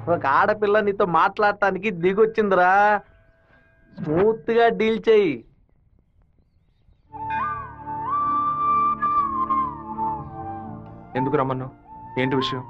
ఒక ఆడపిల్ల నీతో మాట్లాడటానికి దిగొచ్చిందిరా స్మూత్ గా డీల్ చెయ్యి ఎందుకు రమ్మన్నావు ఏంటి విషయం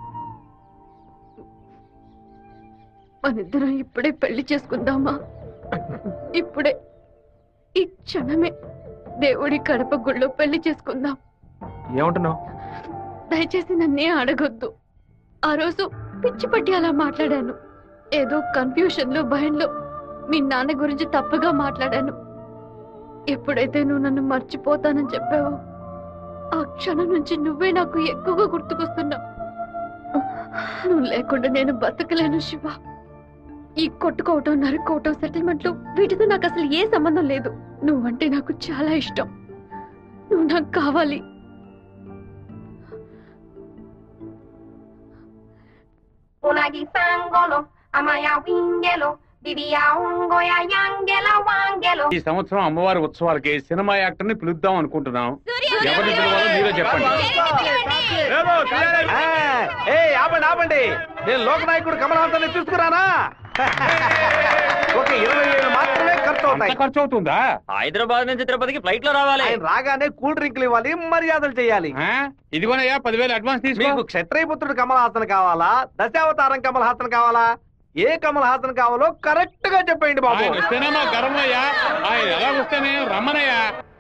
మనిద్దరం ఇప్పుడే పెళ్లి చేసుకుందామా ఇప్పుడే ఈ క్షణమే దేవుడి కడప గుళ్ళో పెళ్లి చేసుకుందాం ఏమంటున్నావు దయచేసి నన్నే అడగొద్దు ఆ రోజు పిచ్చి పట్టి అలా మాట్లాడాను ఏదో కన్ఫ్యూషన్ లో భయంలో మీ నాన్న గురించి తప్పుగా మాట్లాడాను ఎప్పుడైతే నువ్వు నన్ను మర్చిపోతానని చెప్పావో ఆ క్షణం నుంచి నువ్వే నాకు ఎక్కువగా గుర్తుకొస్తున్నావు నువ్వు లేకుండా నేను బతకలేను శివ ఈ కొట్టుకోవటం నరుకోవటం సెటిల్మెంట్లు వీటితో నాకు అసలు ఏ సంబంధం లేదు నువ్వంటే నాకు చాలా ఇష్టం నువ్వు నాకు కావాలి Unagi sangolo, amaya wingelo, దివియా ఉంగోయా యాంగెల వాంగెలో ఈ సంవత్సరం అమ్మవారి ఉత్సవాలకి సినిమా యాక్టర్ ని పిలుద్దాం అనుకుంటున్నాం ఎవరిని పిలవాలో మీరే చెప్పండి ఏదో, ఆ, ఏయ్ ఆపండి ఆపండి నేను లోకనాయకుడు కమల్ హాసన్ తీసుకురానా ఒక ఇరవై వేలు మాత్రమే ఖర్చు అవుతాయి ఖర్చు అవుతుందా హైదరాబాద్ నుంచి తిరుపతికి ఫ్లైట్ లో రావాలి ఆయన రాగానే కూల్ డ్రింక్లు ఇవ్వాలి మర్యాదలు చేయాలి ఇదిగోనయ్యా పదివేలు అడ్వాన్స్ తీసుకో మీకు క్షత్రియపుత్రుడు కమల్ హాసన్ కావాలా దశావతారం కమల్ హాసన్ కావాలా ఏ కమల్ హాసన్ కావాలో కరెక్ట్ గా చెప్పండి బాబు ఆయన వస్తేనే మా గర్వమయ్యా ఆయన ఎలా వస్తేనే రమ్మనయ్యా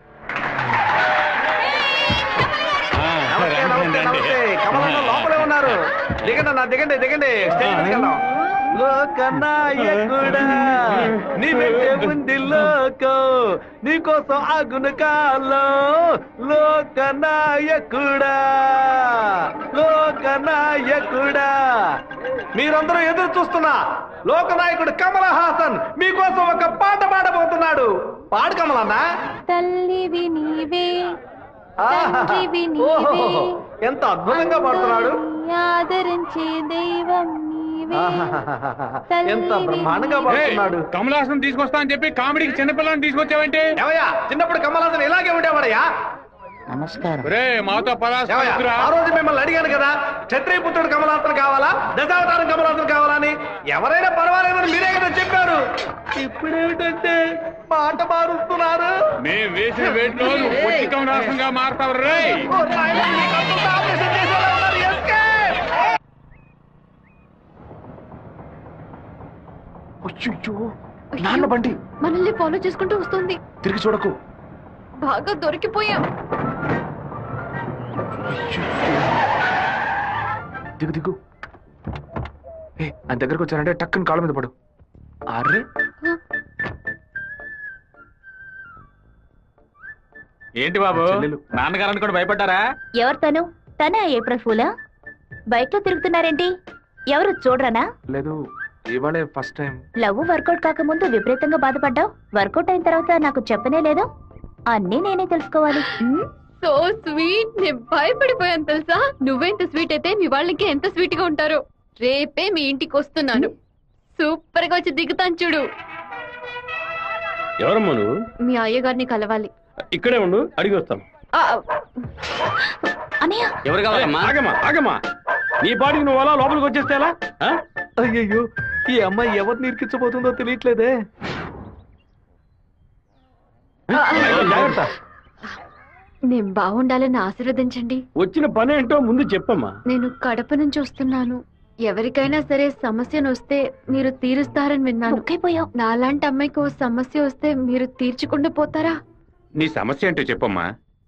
ఆ, నమస్తే, రండి, నమస్తే, రండి. నమస్తే. కమల్ హాసన్ లోపలే ఉన్నారు దిగండి అన్న దిగండి దిగండి స్టేజ్ మీదకి వెళ్దాం. లోకనాయకుడా నీ వెంటే ఉంది లోకం నీకోసం ఆగును కాలో లోకనాయకుడా లోకనాయకుడా మీరందరూ ఎదురు చూస్తున్నా లోకనాయకుడు కమల హాసన్ మీకోసం ఒక పాట పాడబోతున్నాడు పాడు కమలన్నా తల్లివి నీవే ఆహా. తండ్రివి ఓహో, నీవే ఎంత అద్భుతంగా పాడుతున్నాడు ఆదరించే దైవం నీవే ఆహాహాహా. ఎంత బ్రహ్మాండంగా ఏయ్, పాడుతున్నాడు కమలాసనం తీసుకొస్తా అని చెప్పి కామెడీకి చిన్నపిల్లని తీసుకొచ్చావంటే ఏమయ్యా చిన్నప్పుడు కమలాసన్ ఇలాగే ఉండేవాడయ్యా నమస్కారం రే మాతో పరాసు ఏమయ్యా, తీసుకురా. ఆ రోజు మిమ్మల్ని అడిగాను కదా క్షత్రియపుత్రుడు కమలాసన్ కావాలా దశావతారం కమలాసన్ కావాలని ఎవరైనా పర్వాలేదని మీరే కదా చెప్పారు ఇప్పుడేమిటంటే పాట మారుస్తున్నారు మేం వేసిన వేట్లో నువ్వు పొట్టి కమలాసంగా మారుతావు రే ఓ నాయనా, మీకంతా ఆపరేషన్ చేసేలా ఉన్నారు, escape! అయ్యయ్యో, నాన్న బండి మనల్ని ఫాలో చేసుకుంటూ వస్తుంది తిరిగి చూడకు బాగా దొరికిపోయాం దిగు దిగు ఏ ఆయన దగ్గరకు వచ్చానంటే టక్కుని కాళ్ళ మీద పడు అరే ఏంటి బాబు చెల్లెలు. నాన్నగారని కూడా భయపడ్డారా ఎవరు తను తనే ఏప్రిల్ ఫూలా బైక్ లో తిరుగుతున్నారేంటి ఎవరు చూడరనా లేదు ఇవాళే ఫస్ట్ టైం లవ్ వర్కౌట్ కాకముందు విపరీతంగా బాధపడ్డావు వర్కౌట్ అయిన తర్వాత నాకు చెప్పనే లేదు అన్నీ నేనే తెలుసుకోవాలి ఉమ్, సో స్వీట్ నేను భయపడిపోయాను తెలుసా నువ్వెంత స్వీట్ అయితే మీ వాళ్ళకి ఎంత స్వీట్ గా ఉంటారో రేపే మీ ఇంటికి వస్తున్నాను సూపర్ గా వచ్చి దిగుతాను చూడు ఎవరమ్మా నువ్వు మీ అయ్యగారిని కలవాలి ఇక్కడే ఉండు అడిగి వస్తాను ఆ, అన్నయ్య ఎవరు కావాలమ్మా ఆగమ్మా ఆగమ్మా నీ పాటికి నువ్వు అలా లోపలికి వచ్చేస్తే ఎలా ఆ? అయ్యయ్యో ఈ అమ్మాయి ఎవరు నిరికించబోతుందో తెలియట్లేదే జాగ్రత్త నేను బాగుండాలని ఆశీర్వదించండి వచ్చిన పని ఏంటో ముందు చెప్పమ్మా నేను కడప నుంచి వస్తున్నాను ఎవరికైనా సరే సమస్యను వస్తే మీరు తీరుస్తారని విన్నాను బుక్కైపోయావు నాలాంటి అమ్మాయికి ఓ సమస్య వస్తే మీరు తీర్చకుండా పోతారా నీ సమస్య ఏంటో చెప్పమ్మా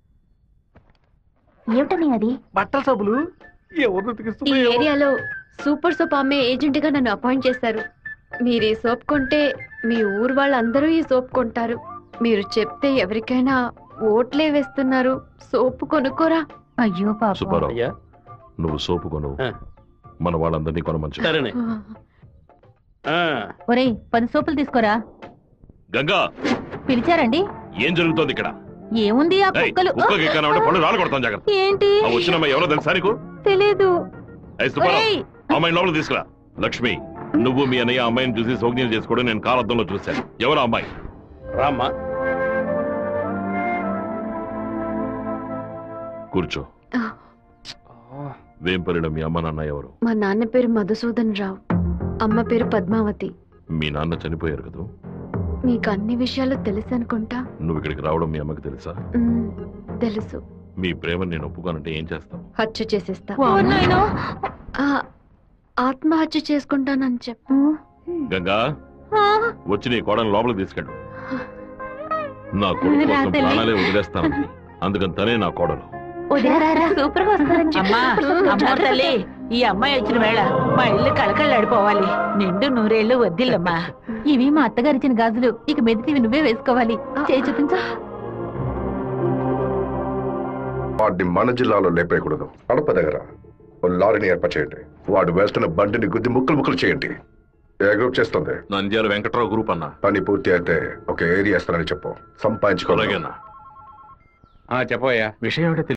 ఏమిటని అది బట్టల సబ్బులు ఎవరు ఈ ఉతికిస్తుందో ఏమో. ఏరియాలో సూపర్ సోప్ అమ్మే ఏజెంట్ గా నన్ను అపాయింట్ చేశారు మీరు ఈ సోప్ కొంటే మీ ఊరు వాళ్ళందరూ ఈ సోప్ కొంటారు మీరు చెప్తే ఎవరికైనా ఓట్లే వేస్తున్నారు సోపు కొనుక్కోరా అయ్యో పాప సుబ్బారావు అయ్యా నువ్వు సోపు కొను ఆ. మన వాళ్ళందరినీ కొనమంచు సరేనే ఆ, ఒరేయ్ పది సోపులు తీసుకోరా గంగా పిలిచారండి ఏం జరుగుతోంది ఇక్కడ ఏముంది ఆ ఏయ్, కుక్కలు కుక్కకి ఎక్కనంటే పళ్ళు రాళ్ళు కొడతాం జాగ్రత్త ఏంటి ఆ వచ్చిన అమ్మాయి ఎవరో తెలుసా నీకు తెలీదు ఏయ్, సుబ్బారావు ఒరేయ్ అమ్మాయిని లోపలికి తీసుకురా లక్ష్మి నువ్వు మీ అన్నయ్య అమ్మాయిని చూసి సౌజ్ఞం చేసుకోవడం నేను కాలద్దంలో చూశాను ఎవరు ఆ అమ్మాయి రామ్మా కూర్చో వేంపల్లిలో మీ అమ్మ నాన్న ఎవరు మా నాన్న పేరు మధుసూదన్ రావు అమ్మ పేరు పద్మావతి మీ నాన్న చనిపోయారు కదా మీకు అన్ని విషయాలు తెలుసు అనుకుంటా నువ్వు ఇక్కడికి రావడం మీ అమ్మకి తెలుసా మ్మ్, తెలుసు మీ ప్రేమను నేను ఒప్పుకోనంటే ఏం చేస్తావు హత్య చేసేస్తా ఓ నాయనో. ఆ, ఆత్మహత్య చేసుకుంటానని చెప్పు గంగా ఆ, వచ్చి నీ కోడని లోపలికి తీసుకెళ్ళు నా కొడుకు కోసం రాతల్లి. ప్రాణాలే వదిలేస్తాను అందుకని తనే నా కోడలు వదిలేరా సూపర్ గా వస్తారని చెప్పు. అమ్మా అమ్మో తల్లి ఈ అమ్మాయి వచ్చిన వేళ మా ఇల్లు కళకళలాడిపోవాలి నిండు నూరేళ్లు వద్దిల్లమ్మా ఇవి మా అత్తగారు ఇచ్చిన గాజులు ఇక మెదిటివి నువ్వే వేసుకోవాలి చేయి చూపించు వాడిని మన జిల్లాలో లేపేయకూడదు కడప దగ్గర ఓ లారీని ఏర్పాటు చేయండి వాడు వేస్తున్న బండిని గుద్ది ముక్కలు ముక్కలు చేయండి ఏ గ్రూప్ చేస్తుంది నంద్యాల వెంకట్రావు గ్రూప్ అన్నా పని పూర్తి అయితే ఒక ఏరియా ఇస్తానని చెప్పు సంపాదించుకోవాలి అలాగేనా ఆ చెప్పయ్యా విషయం ఏమిటో